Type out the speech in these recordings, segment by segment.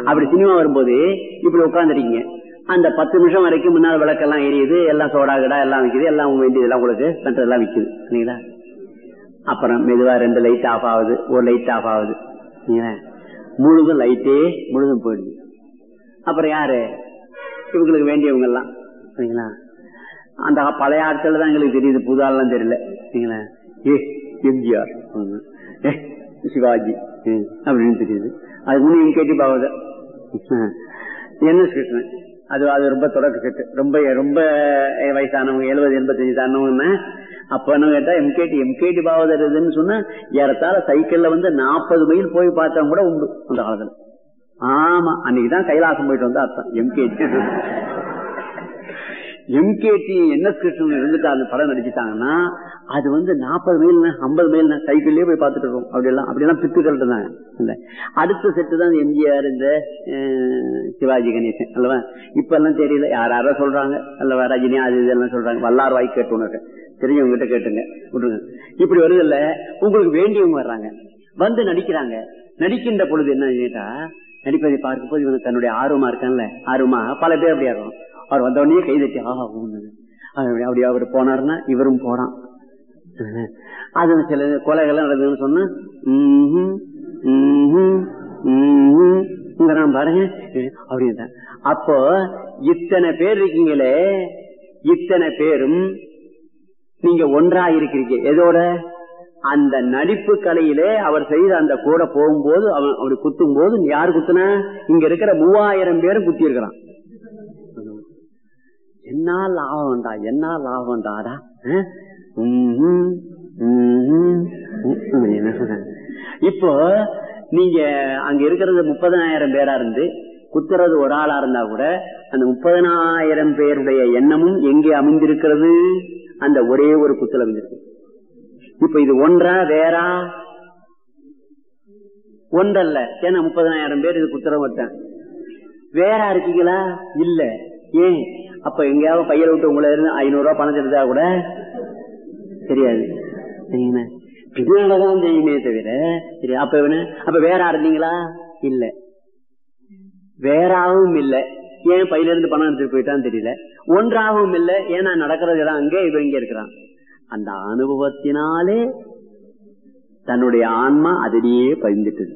அப்படி சினிமா வரும்போது இப்படி உட்காந்துருக்கீங்க அந்த பத்து நிமிஷம் வரைக்கும் முன்னால் விளக்கெல்லாம் எரியுது எல்லாம் சோடா கிடா எல்லாம் விக்குது எல்லாம் வேண்டியதெல்லாம் உங்களுக்கு பண்றதெல்லாம் விக்குது சரிங்களா அப்புறம் மெதுவா ரெண்டு லைட் ஆஃப் ஆகுது ஒரு லைட் ஆஃப் ஆகுது சரிங்களா? முழுதும் லைட்டே முழுதும் போயிடுது அப்புறம் யாரு இவங்களுக்கு வேண்டியவங்க எல்லாம் சரிங்களா அந்த பழைய ஆட்கள் தான் எங்களுக்கு தெரியுது புது ஆள்லாம் தெரியல சரிங்களா ஏ எம்ஜிஆர் ம். ஏ சிவாஜி ம், அப்படின்னு தெரியுது அதுக்கு முன்னே கேட்டி பாவத என்ன கிருஷ்ணன் அது அது ரொம்ப தொடக்க செட்டு ரொம்ப ரொம்ப வயசானவங்க எழுபது எண்பத்தஞ்சு தானவங்க அப்ப என்ன கேட்டா எம்கேடி எம்கேடி பாவதர் இதுன்னு சொன்னா ஏறத்தாழ சைக்கிள்ல வந்து நாற்பது மைல் போய் பார்த்தவங்க கூட உண்டு அந்த காலத்துல ஆமா அன்னைக்குதான் கைலாசம் போயிட்டு வந்தா அர்த்தம் எம்கேடி எம்கேடி என்எஸ் கிருஷ்ணன் இருந்துட்டு அந்த படம் நடிச்சுட்டாங்கன்னா அது வந்து நாற்பது மைல் ஐம்பது மைல் சைக்கிள்லயே போய் பார்த்துட்டு இருக்கோம் அப்படி எல்லாம் அப்படி எல்லாம் பித்துக்கள் தான் இல்ல அடுத்த செட்டு தான் எம்ஜிஆர் இந்த அஹ், சிவாஜி கணேசன் அல்லவா இப்ப எல்லாம் தெரியல யார் யாரோ சொல்றாங்க அல்லவா ரஜினி அது இதெல்லாம் சொல்றாங்க வல்லார் வாய் கேட்டு உனக்கு தெரிஞ்சவங்க கிட்ட கேட்டுங்க விட்டுருங்க இப்படி வருது இல்ல உங்களுக்கு வேண்டியவங்க வர்றாங்க வந்து நடிக்கிறாங்க நடிக்கின்ற பொழுது என்ன கேட்டா நடிப்பதை பார்க்கும் போது இவங்க தன்னுடைய ஆர்வமா இருக்கான்ல ஆர்வமா பல பேர் அப்படியா இருக்கும் அவர் வந்த உடனே கை தட்டி ஆஹா ஊன்னு. அப்படி அப்படி அவர் போனாருன்னா இவரும் போறான் அது சில கொலைகள்லாம் நடந்ததுன்னு சொன்னா ம்ஹும், ம்ஹும், ம்ஹும், இங்கதான் பாருங்க அப்படின்னு அப்போ இத்தனை பேர் இருக்கீங்களே இத்தனை பேரும் நீங்க ஒன்றா இருக்கிறீங்க எதோட அந்த நடிப்பு கலையிலே அவர் செய்த அந்த கூட போகும்போது அவன் அப்படி குத்தும் போது யார் குத்துனா இங்க இருக்கிற மூவாயிரம் பேரும் குத்தி இருக்கிறான் என்ன லாபம்டா என்ன லாபம்டாடா அஹ்? ம்ஹும், ம்ஹும், ம்ஹும். என்ன சொல்றாங்க? இப்போ நீங்க அங்க இருக்கிறது முப்பதனாயிரம் பேரா இருந்து குத்துறது ஒரு ஆளா இருந்தா கூட அந்த முப்பதனாயிரம் பேருடைய எண்ணமும் எங்கே அமைந்திருக்கிறது அந்த ஒரே ஒரு குத்துல அமைந்திருக்கு இப்ப இது ஒன்றா வேறா ஒன்றல்ல ஏன்னா முப்பதனாயிரம் பேர் இது குத்துறம் வட்டேன் வேற இருக்கீங்களா இல்ல ஏன் அப்ப எங்கேயாவது கையில விட்டு உங்களை இருந்து ஐநூறு ரூபாய் பணம் எடுத்தா கூட தெரியாது சரிங்களா? பின்னாலதான் செய்யுமே தவிர சரி அப்ப இவனு அப்ப வேற இருந்தீங்களா இல்ல வேறாவும் இல்ல ஏன் பையில இருந்து பணம் எடுத்துட்டு போயிட்டான்னு தெரியல ஒன்றாகவும் இல்ல ஏன்னா நடக்கிறது எல்லாம் அங்கே இவன் இங்க இருக்கிறான் அந்த அனுபவத்தினாலே தன்னுடைய ஆன்மா அதிலேயே பதிந்துட்டது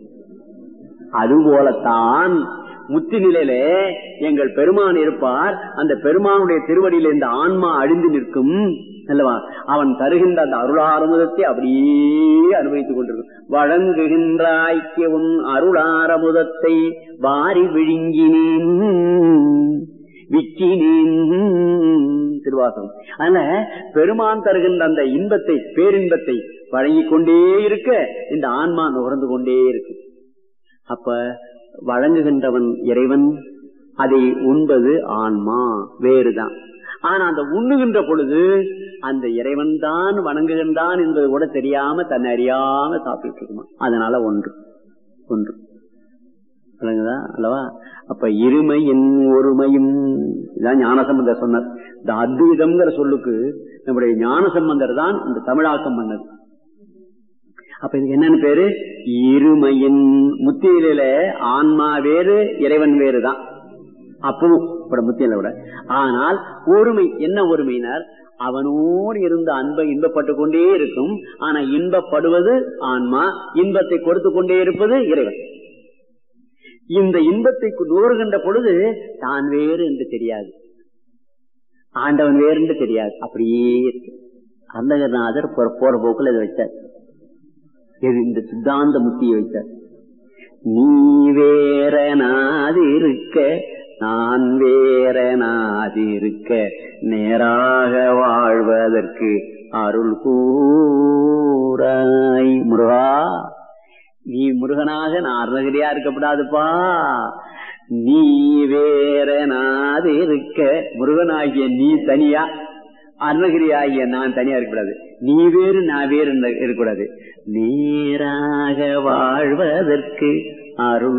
அதுபோலத்தான் முத்தி நிலையில எங்கள் பெருமான் இருப்பார் அந்த பெருமானுடைய திருவடியில இந்த ஆன்மா அழிந்து நிற்கும் அல்லவா அவன் தருகின்ற அந்த அருளாரமுதத்தை அப்படியே அனுபவித்துக் கொண்டிருக்கும் வழங்குகின்றாய்க்கு உன் அருளாரமுதத்தை வாரி விழுங்கினேன் விக்கினேன் திருவாசகம் அதனால பெருமான் தருகின்ற அந்த இன்பத்தை பேரின்பத்தை வழங்கிக் கொண்டே இருக்க இந்த ஆன்மா நுகர்ந்து கொண்டே இருக்கும் அப்ப வழங்குகின்றவன் இறைவன் அதை உண்பது ஆன்மா வேறுதான் ஆனா அந்த உண்ணுகின்ற பொழுது அந்த இறைவன் தான் வணங்குகின்றான் என்பது கூட தெரியாம தன்னை அறியாம சாப்பிட்டு இருக்குமா அதனால ஒன்று ஒன்று விளங்குதா அல்லவா அப்ப இருமையின் ஒருமையும் இதான் ஞானசம்பந்தர் சொன்னார் இந்த அத்வைதம்ங்கிற சொல்லுக்கு நம்முடைய ஞானசம்பந்தர் தான் இந்த தமிழாக்கம் பண்ணது அப்ப இதுக்கு என்னன்னு பேரு இருமையின் முத்தியில ஆன்மா வேறு இறைவன் வேறு தான் அப்பவும் இப்ப முத்தியில விட ஆனால் ஒருமை என்ன ஒருமையினர் அவனோடு இருந்த அன்பை இன்பப்பட்டு கொண்டே இருக்கும் ஆனா இன்பப்படுவது ஆன்மா இன்பத்தை கொடுத்து கொண்டே இருப்பது இறைவன் இந்த இன்பத்தை நுகர்கின்ற பொழுது தான் வேறு என்று தெரியாது ஆண்டவன் வேறு என்று தெரியாது அப்படியே இருக்கு அந்தகநாதர் போற போற போக்குல இதை வச்சார் எது இந்த சித்தாந்த முத்தியை வைத்தார் நீ வேற நாதிருக்க நான் வேற நாதிருக்க நேராக வாழ்வதற்கு அருள் கூறாய் முருகா நீ முருகனாக நான் அருணகிரியா இருக்கப்படாதுப்பா நீ வேற நாதிருக்க முருகனாகிய நீ தனியா அருணகிரி ஆகிய நான் தனியா இருக்கக்கூடாது நீ வேறு நான் வேறு இருக்கக்கூடாது நேராக வாழ்வதற்கு அருள்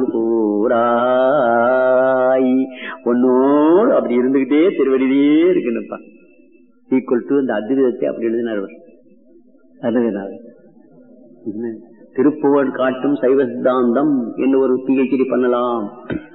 கூறாய் ஒன்னோடு அப்படி இருந்துகிட்டே திருவடியிலே இருக்கணும்ப்பா ஈக்குவல் டு இந்த அத்விதத்தை அப்படி எழுதினார் அருணகிரிநாதர் திருப்புவன் காட்டும் சைவ சித்தாந்தம் என்று ஒரு பிஹெச்டி பண்ணலாம்